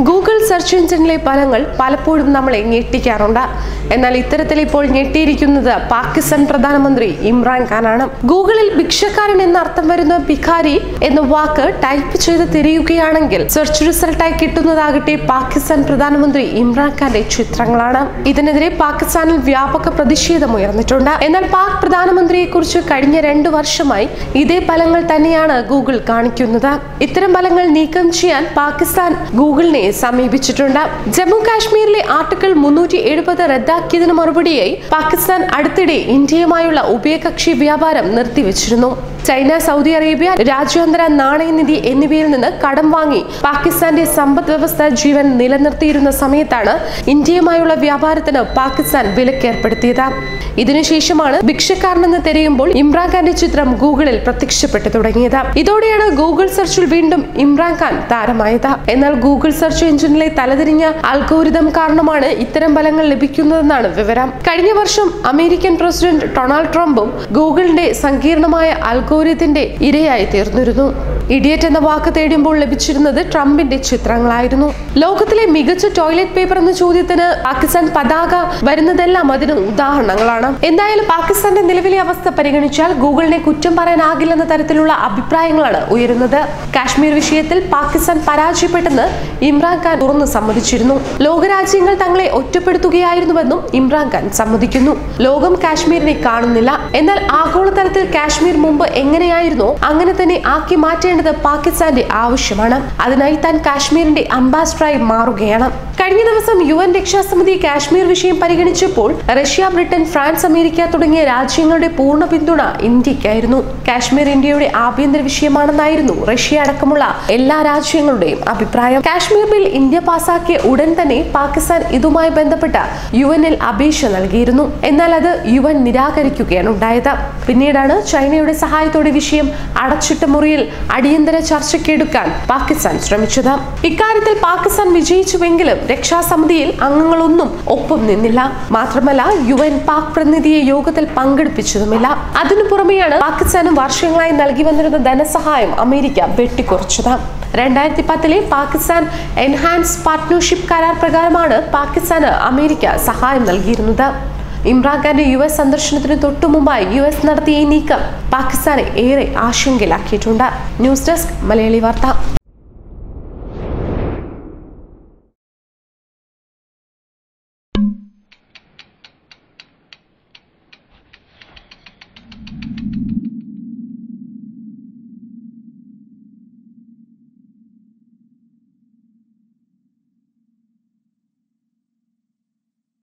Google search എഞ്ചിനിലെ ഫലങ്ങൾ പലപ്പോഴും നമ്മളെ ഞെട്ടിക്കാറുണ്ട് എന്നാൽ ഇത്തരത്തിൽ ഇപ്പോൾ ഞെട്ടിയിരിക്കുന്നത് പാകിസ്ഥാൻ പ്രധാനമന്ത്രി ഇമ്രാൻ ഖാനാണ് ഗൂഗിളിൽ ഭിക്ഷക്കാരൻ എന്ന അർത്ഥം വരുന്ന ഭിഖാരി എന്ന വാക്ക് ടൈപ്പ് ചെയ്ത് തിരയുകയാണെങ്കിൽ സെർച്ച് റിസൾട്ടായി കിട്ടുന്നതാകട്ടെ പാകിസ്ഥാൻ പ്രധാനമന്ത്രി ഇമ്രാൻ ഖാന്റെ ചിത്രങ്ങളാണ് ഇതിനെതിരെ പാകിസ്ഥാനിൽ വ്യാപക പ്രതിഷേധം ഉയർന്നിട്ടുണ്ട് എന്നാൽ പാക് പ്രധാനമന്ത്രിയെ കുറിച്ച് കഴിഞ്ഞ രണ്ടു വർഷമായി ഇതേ ഫലങ്ങൾ തന്നെയാണ് ഗൂഗിൾ കാണിക്കുന്നത് ഇത്തരം ഫലങ്ങൾ നീക്കം ചെയ്യാൻ പാകിസ്ഥാൻ ഗൂഗിളിനെ സമീപിച്ചിട്ടുണ്ട് ജമ്മു കാശ്മീരിലെ ആർട്ടിക്കിൾ മുന്നൂറ്റി എഴുപത് റദ്ദാക്കിയതിന് മറുപടിയായി പാകിസ്ഥാൻ അടുത്തിടെ ഇന്ത്യയുമായുള്ള ഉഭയകക്ഷി വ്യാപാരം നിർത്തിവച്ചിരുന്നു ചൈന സൗദി അറേബ്യ രാജ്യാന്തര നാണയനിധി എന്നിവയിൽ നിന്ന് കടം വാങ്ങി പാകിസ്ഥാന്റെ സമ്പദ് വ്യവസ്ഥ ജീവൻ നിലനിർത്തിയിരുന്ന സമയത്താണ് ഇന്ത്യയുമായുള്ള വ്യാപാരത്തിന് പാകിസ്ഥാൻ വിലക്കേർപ്പെടുത്തിയത് ഇതിനുശേഷമാണ് ഭിക്ഷക്കാരനെന്ന് തിരയുമ്പോൾ ഇമ്രാൻഖാന്റെ ചിത്രം ഗൂഗിളിൽ പ്രത്യക്ഷപ്പെട്ടു തുടങ്ങിയത് ഇതോടെയാണ് ഗൂഗിൾ സെർച്ചിൽ വീണ്ടും ഇമ്രാൻഖാൻ താരമായത് എന്നാൽ ഗൂഗിൾ സെർച്ച് എഞ്ചിനിലെ തലതിരിഞ്ഞ അൽഗോരിതം കാരണമാണ് ഇത്തരം ഫലങ്ങൾ ലഭിക്കുന്നതെന്നാണ് വിവരം കഴിഞ്ഞ വർഷം അമേരിക്കൻ പ്രസിഡന്റ് ഡൊണാൾഡ് ട്രംപും ഗൂഗിളിന്റെ സങ്കീർണമായ അൽഗോരിതത്തിന്റെ ഇരയായി തീർന്നിരുന്നു ഇഡിയറ്റ് എന്ന വാക്ക് തേടുമ്പോൾ ലഭിച്ചിരുന്നത് ട്രംപിന്റെ ചിത്രങ്ങളായിരുന്നു ലോകത്തിലെ മികച്ച ടോയ്ലറ്റ് പേപ്പർ എന്ന ചോദ്യത്തിന് പാകിസ്ഥാൻ പതാക വരുന്നതെല്ലാം അതിന് ഉദാഹരണങ്ങളാണ് എന്തായാലും പാകിസ്ഥാന്റെ നിലവിലെ അവസ്ഥ പരിഗണിച്ചാൽ ഗൂഗിളിനെ കുറ്റം പറയാനാകില്ലെന്ന തരത്തിലുള്ള അഭിപ്രായങ്ങളാണ് ഉയരുന്നത് കാശ്മീർ വിഷയത്തിൽ പാകിസ്ഥാൻ പരാജയപ്പെട്ടെന്ന് ഇമ്രാൻഖാൻ തുറന്നു സമ്മതിച്ചിരുന്നു ലോകരാജ്യങ്ങൾ തങ്ങളെ ഒറ്റപ്പെടുത്തുകയായിരുന്നുവെന്നും ഇമ്രാൻഖാൻ സമ്മതിക്കുന്നു ലോകം കാശ്മീരിനെ കാണുന്നില്ല എന്നാൽ ആഗോളതലത്തിൽ കാശ്മീർ മുമ്പ് എങ്ങനെയായിരുന്നോ അങ്ങനെ തന്നെ ആക്കി മാറ്റേണ്ടത് പാകിസ്ഥാന്റെ ആവശ്യമാണ് അതിനായി താൻ കാശ്മീരിന്റെ അംബാസിഡറായി മാറുകയാണ് കഴിഞ്ഞ ദിവസം യു എൻ രക്ഷാസമിതി കാശ്മീർ വിഷയം പരിഗണിച്ചപ്പോൾ റഷ്യ ബ്രിട്ടൻ ഫ്രാൻസ് അമേരിക്ക തുടങ്ങിയ രാജ്യങ്ങളുടെ പൂർണ്ണ പിന്തുണ ഇന്ത്യക്കായിരുന്നു കാശ്മീർ ഇന്ത്യയുടെ ആഭ്യന്തര വിഷയമാണെന്നായിരുന്നു റഷ്യ അടക്കമുള്ള എല്ലാ രാജ്യങ്ങളുടെയും അഭിപ്രായം കാശ്മീർ ബിൽ ഇന്ത്യ പാസാക്കിയ ഉടൻ തന്നെ പാകിസ്ഥാൻ ഇതുമായി ബന്ധപ്പെട്ട യു എനിൽ അപേക്ഷ നൽകിയിരുന്നു എന്നാൽ അത് യു എൻ നിരാകരിക്കുകയാണ് ഉണ്ടായത് പിന്നീടാണ് ചൈനയുടെ സഹായത്തോടെ വിഷയം അടച്ചിട്ട മുറിയിൽ അടിയന്തര ചർച്ചയ്ക്കെടുക്കാൻ പാകിസ്ഥാൻ ശ്രമിച്ചത് ഇക്കാര്യത്തിൽ പാകിസ്ഥാൻ വിജയിച്ചുവെങ്കിലും രക്ഷാസമിതിയിൽ അംഗങ്ങളൊന്നും ഒപ്പം നിന്നില്ല മാത്രമല്ല യു എൻ പാക് പ്രതിനിധിയെ യോഗത്തിൽ പങ്കെടുപ്പിച്ചതുമില്ല അതിനു പുറമെയാണ് പാകിസ്ഥാന് വർഷങ്ങളായി നൽകി വന്നിരുന്ന ധനസഹായം അമേരിക്ക വെട്ടിക്കുറച്ചത് രണ്ടായിരത്തി പത്തിലെ പാകിസ്ഥാൻ എൻഹാൻസ് പാർട്ട്ണർഷിപ്പ് കരാർ പ്രകാരമാണ് പാകിസ്ഥാന് അമേരിക്ക സഹായം നൽകിയിരുന്നത് ഇമ്രാൻഖാന്റെ യു എസ് സന്ദർശനത്തിന് തൊട്ടു മുമ്പായി യു എസ് നടത്തിയ ഈ നീക്കം പാകിസ്ഥാനെ ഏറെ ആശങ്കയിലാക്കിയിട്ടുണ്ട് ന്യൂസ് ഡെസ്ക് മലയാളി വാർത്ത